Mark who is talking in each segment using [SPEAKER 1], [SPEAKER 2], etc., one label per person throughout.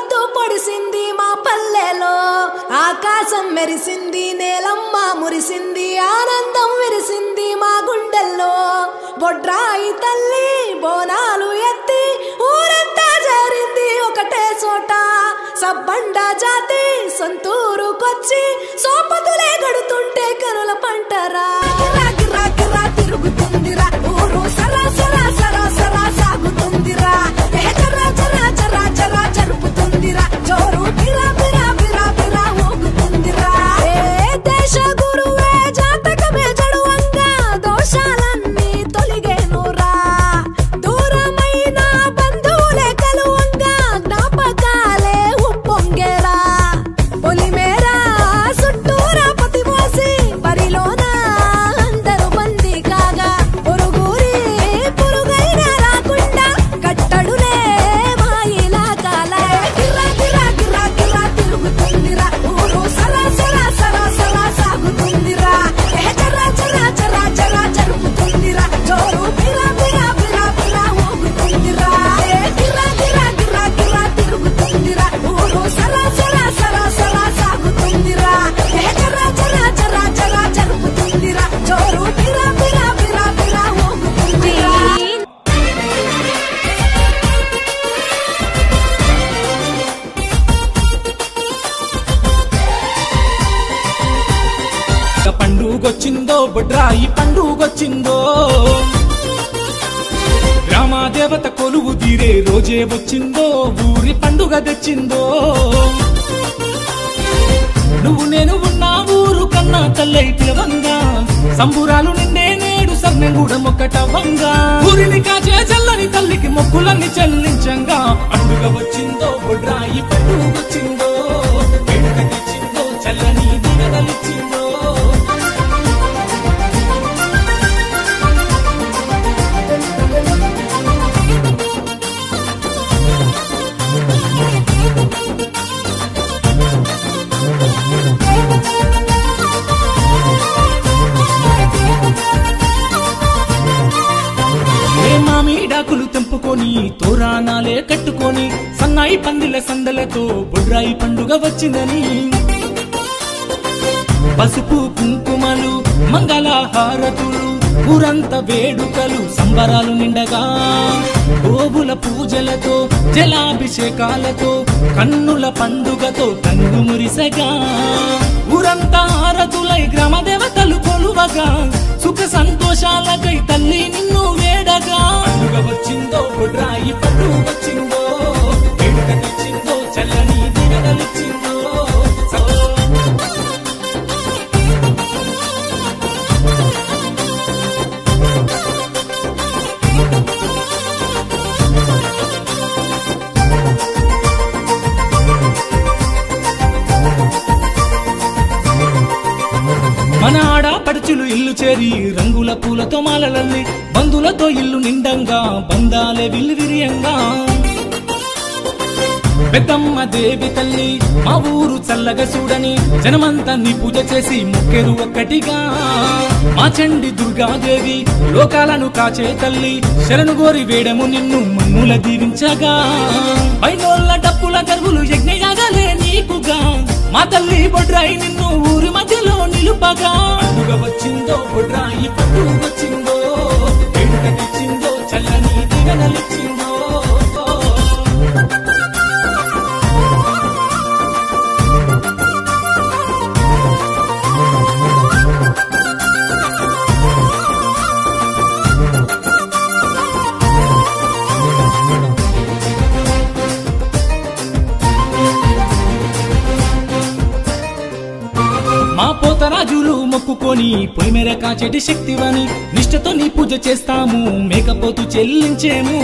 [SPEAKER 1] పొద్దు పొడిసింది మా పల్లెలో ఆకాశం మెరిసింది నేలమ్మ మురిసింది ఆనందం విరిసింది మా గుండెల్లో బొడ్రాయి తల్లి బోనాలు ఎత్తి ఊరంతా జారింది ఒకటే చోట సబ్బండ జాతి సొంతూరుకొచ్చి సోపతులే గడుతుంటే కనుల పంటరా గిరా గిరా గిరా తిరుగుతుందిరా ఊరు సరా సరా సరా సరా సాగుతుందిరా ఏ జరా జరా జరా జరా జరుపుతుందిరా జోరు బిరా బిరా బిరా బిరా ఊగుతుందిరా ఏ దేశ గురువే జాతకమే జడువంగా దోషాలన్నీ తొలిగేనురా దూరమైన బంధువులే కలువంగా జ్ఞాపకాలే ఉప్పొంగేరా పొలిమేరా చుట్టూరా పతి మోసి బరిలోన అందరూ బందీ కాగా పొరుగురి పొరుగైనా రాకుండా కట్టడులే మాయిలా కాల గిరా గిరా గిరా గిరా తిరుగుతుందిరా ఊరు సరా సరా సరా సరా సాగుతుందిరా ఏ జరా జరా జరా జరా జరుపుతుందిరా జోరు బిరా బిరా బిరా బిరా ఊగుతుందిరా ఏ గిరా గిరా గిరా గిరా తిరుగుతుందిరా ఊరు సరా సరా సరా సరా సాగుతుందిరా ఏ జరా జరా జరా జరా జరుపుతుందిరా జోరు బిరా బిరా బిరా బిరా ఊగుతుందిరా
[SPEAKER 2] ఇక పండుగొచ్చిందో బొడ్రాయి పండుగొచ్చిందో గ్రామ దేవత కొలువు తీరే రోజే వచ్చిందో ఊరి పండుగ తెచ్చిందో నువ్వు నేను ఉన్న ఊరు కన్నా తల్లై పిలవంగా సంబురాలు నిండే నేడు సర్ణం కూడా మొక్కటవంగా ఊరిని కాచే చల్లని తల్లికి మొక్కులన్నీ చెల్లించంగా పండుగ వచ్చిందో బొడ్రాయి పండుగ వచ్చిందో వేడుక తెచ్చిందో చల్లని దిగదలిచ్చిందో ఏ మామిడాకులు తెంపుకొని తోరానాలే కట్టుకొని సన్నాయి పందిల సందలతో బొడ్రాయి పండుగ వచ్చిందని పసుపు కుంకుమలు మంగళ హారతులు ఊరంత వేడుకలు సంబరాలు నిండగా గోవుల పూజలతో జలాభిషేకాలతో కన్నుల పండుగతో కన్ను మురిసగా ఊరంతా హారతులై గ్రామ దేవతలు కొలువగా సుఖ సంతోషాలకై తల్లి నిన్ను వేడగా పండుగ వచ్చిందో బొడ్రాయి పండుగ వచ్చిందో వేడుక తెచ్చిందో చల్లని దిగదలిచ్చిందో మన ఆడపడుచులు ఇల్లు చేరి రంగుల పూలతో మాలలల్లి బంధులతో ఇల్లు నిండంగా బంధాలే విల్లు విరియంగా పెద్దమ్మ దేవి తల్లి మా ఊరు చల్లగా చూడని జనమంతా నీ పూజ చేసి ముక్కెరు ఒక్కటిగా మా చండి దుర్గాదేవి లోకాలను కాచే తల్లి శరణు గోరి వేడము నిన్ను మన్నుల దీవించగా పైనోళ్ళ డప్పుల గర్వులు యజ్ఞయాగాలే నీకుగా మా తల్లి బొడ్రాయి నిన్ను ఊరి మధ్యలో నిలుపగా పండుగ వచ్చిందో బొడ్రాయి పండుగ వచ్చిందో వేడుక తెచ్చిందో చల్లని దిగనలిచ్చిందో మా పోతరాజులు మొక్కుకొని పొలిమేర కాచెటి శక్తివని నిష్ఠతో నీ పూజ చేస్తాము మేకపోతు చెల్లించేము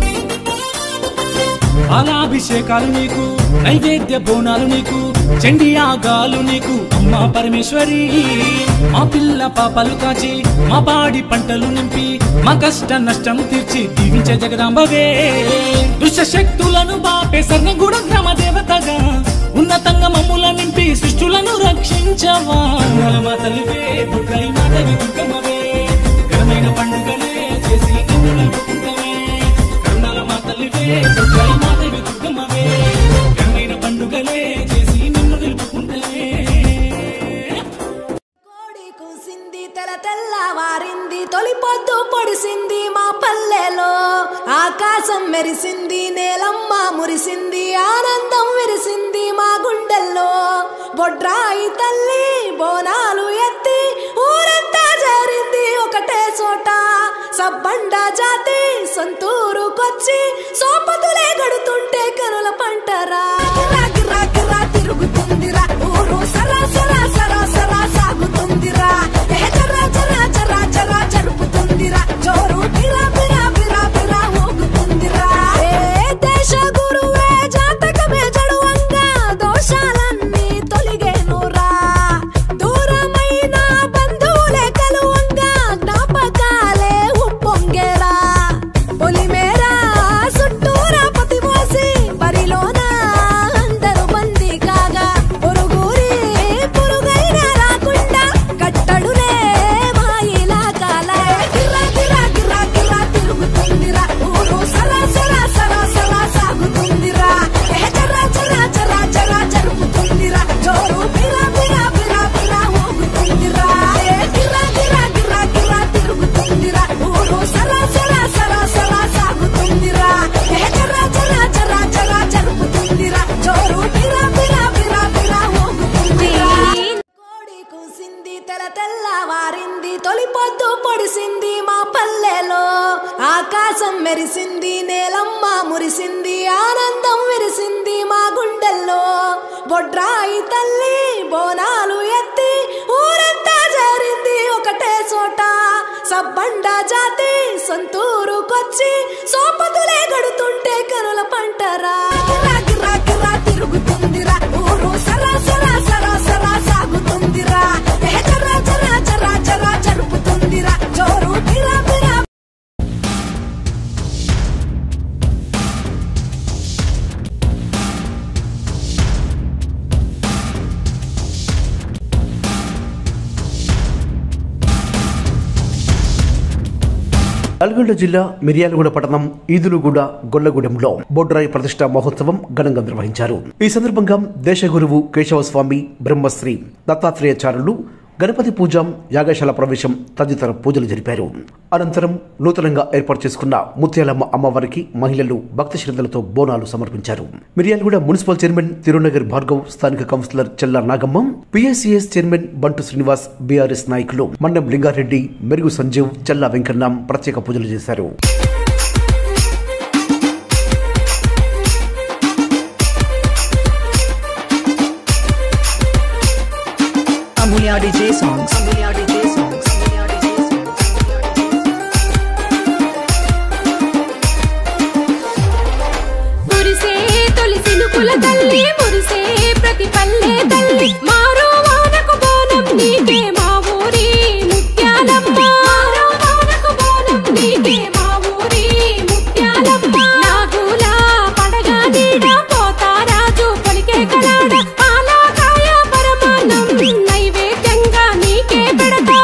[SPEAKER 2] పాలాభిషేకాలు నీకు నైవేద్య బోనాలు నీకు చండి యాగాలు నీకు అమ్మా పరమేశ్వరి మా పిల్ల పాపలు కాచి మా పాడి పంటలు నింపి మా కష్ట నష్టం తీర్చి దీవించే జగదాంబవే దుష్ట శక్తులను బాపే సర్ణగూడ గ్రామ దేవతగా ఉన్నతంగా మమ్ముల నింపి సృష్టులను రక్షించవా మా తల్లివే దుర్గై మాధవి దుర్గమ్మవే ఘనమైన పండుగలే చేసి కన్నుల కరుణాల మా తల్లివే దుర్గై మాధవి దుర్గమ్మవే ఘనమైన
[SPEAKER 1] ఆకాశం మెరిసింది నేలమ్మ మురిసింది ఆనందం విరిసింది మా గుండెల్లో బొడ్రాయి తల్లి బోనాలు ఎత్తి ఊరంతా జారింది ఒకటే చోట సబ్బండ జాతి సొంతూరుకొచ్చి సోపతులే గడుతుంటే కనుల పంటరా గిరా గిరా గిరా తిరుగుతుందిరా ఊరు సరా సరా సరా సరా సాగుతుందిరా ఏ జరా జరా జరా జరా జరుపుతుందిరా జోరు బిరా బిరా బిరా బిరా ఊగుతుందిరా ఏ దేశ గురువే జాతకమే జడువంగా దోషాలన్నీ తొలిగేనురా దూరమైన బంధువులే కలువంగా జ్ఞాపకాలే ఉప్పొంగేరా పొలిమేరా చుట్టూరా పతిమోసి బరిలోన అందరూ బందీ కాగా పొరుగురి పొరుగైనా రాకుండా కట్టడులే మాయిలా కాల గిరా గిరా గిరా గిరా తిరుగుతుందిరా ఊరు సరా సరా సరా సరా సాగుతుందిరా ఏ జరా జరా జరా జరా జరుపుతుందిరా జోరు బిరా బిరా బిరా బిరా ఊగుతుందిరా ఏ గిరా గిరా గిరా గిరా తిరుగుతుందిరా ఊరు సరా సరా సరా సరా సాగుతుందిరా ఏ జరా జరా జరా జరా జరుపుతుందిరా జోరు బిరా బిరా బిరా బిరా ఊగుతుందిరా కోడి కూసింది తెల తెల్లవారింది తొలి పొద్దు పొడిసింది మా పల్లెలో ఆకాశం మెరిసింది నేలమ్మ మురిసింది ఆనందం విరిసింది మా గుండెల్లో బొడ్రాయి తల్లి బోనాలు ఎత్తి ఊరంతా జారింది ఒకటే చోట సబ్బండ జాతి సొంతూరుకొచ్చి సోపతులే గడుతుంటే కనుల పంటరా గిరా గిరా గిరా తిరుగుతుందిరా ఊరు సరా సరా సరా సరా సాగుతుందిరా ఏ జరా జరా జరా జరా జరుపుతుందిరా జోరు బిరా బిరా
[SPEAKER 3] నల్గొండ జిల్లా మిర్యాలగూడ పట్టణం ఈదులుగూడ గొల్లగూడెంలో బొడ్రాయి ప్రతిష్ట మహోత్సవం ఘనంగా నిర్వహించారు ఈ సందర్భంగా దేశగురువు కేశవస్వామి బ్రహ్మశ్రీ దత్తాత్రేయాచార్యులు గణపతి పూజ యాగశాల ప్రవేశం తదితర పూజలు జరిపారు అనంతరం నూతనంగా ఏర్పాటు చేసుకున్న ముత్యాలమ్మ అమ్మవారికి మహిళలు భక్తి శ్రద్ధలతో బోనాలు సమర్పించారు మిర్యాలగూడ మున్సిపల్ చైర్మన్ తిరునగర్ భార్గవ్ స్థానిక కౌన్సిలర్ చెల్ల నాగమ్మ పిఎస్సిఎస్ చైర్మన్ బంటు శ్రీనివాస్ బీఆర్ఎస్ నాయకులు మండం లింగారెడ్డి మెరుగు సంజీవ్ చెల్లా వెంకన్న ప్రత్యేక పూజలు చేశారు
[SPEAKER 4] Amulya DJ songs. Amulya DJ songs. Amulya DJ songs.
[SPEAKER 5] మురిసే తొలి సినుకుల తల్లి మురిసే ప్రతి పల్లె తల్లి మారో వానకు బోనం నీకే మా ఊరి ముత్యాలమ్మ మారో వానకు బోనం నీకే మా ఊరి ముత్యాలమ్మ నాగుల పడగ నీడ పోతారాజు పలికే కలాడ పాలకాయ పరమాన్నం నైవేద్యంగా నీకే పెడతా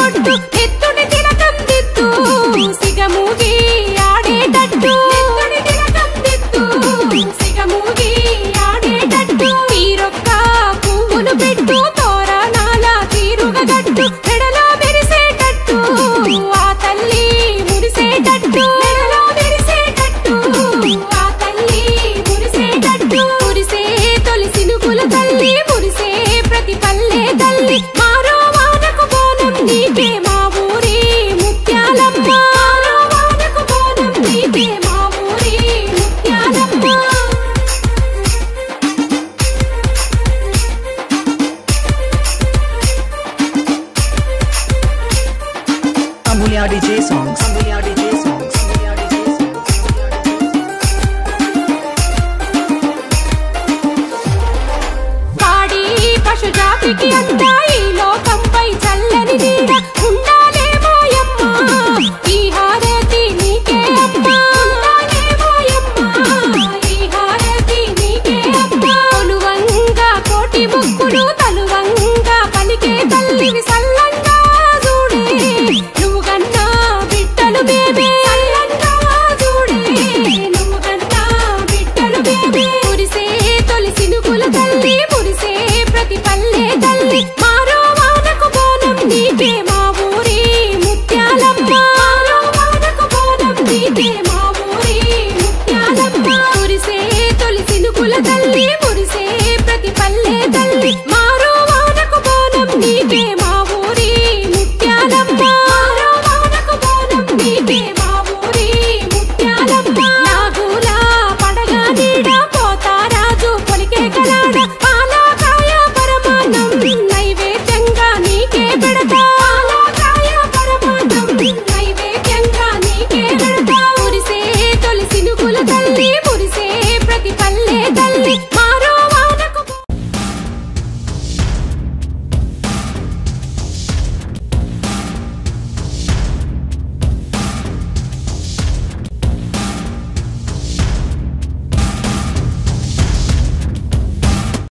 [SPEAKER 5] బొట్టు ఎత్తుడి తిలకం దిత్తు సిగమూగి ఆడేటట్టు ఎత్తుడి తిలకం దిత్తు సిగమూగి ఆడేటట్టు తీరొక్క పువ్వులు పెట్టు తోరణాల తీరుగా గట్టు మెడలో మెరిసేటట్టు ఆ తల్లి మురిసేటట్టు మెడలో మెరిసేటట్టు ఆ తల్లి మురిసేటట్టు మురిసే తొలి సినుకుల తల్లి మురిసే ప్రతి పల్లె తల్లి మారో వానకు బోనం నీకే మా ఊరి ముత్యాలమ్మ మారో వానకు బోనం నీకే మా ఊరి Mutyalamma
[SPEAKER 4] Amulya DJ songs. Amulya DJ songs. Amulya DJ songs.
[SPEAKER 5] పాడి పశు జాతికి అంతా ఈ లోకంపై చల్లని నీడ ఉండాలేమోయమ్మ ఈ హారతి నీకే అమ్మ ఉండాలేమోయమ్మ ఈ హారతి నీకే అమ్మ కొలువంగా కోటి ముక్కులు తలువంగా పలికే తల్లివి సల్లంగా చూడే నువ్వు కన్నా బిడ్డలు బేబే సల్లంగా చూడే నువ్వు కన్నా బిడ్డలు బేబే మురిసే తొలి సినుకుల తల్లి మురిసే ప్రతి పల్లె తల్లి మారో వానకు బోనం నీకే మా ఊరి ముత్యాలమ్మ మారో వానకు బోనం నీకే మా ఊరి ముత్యాలమ్మ మురిసే తొలి సినుకుల తల్లి మురిసే ప్రతి పల్లె తల్లి మారో వానకు బోనం నీకే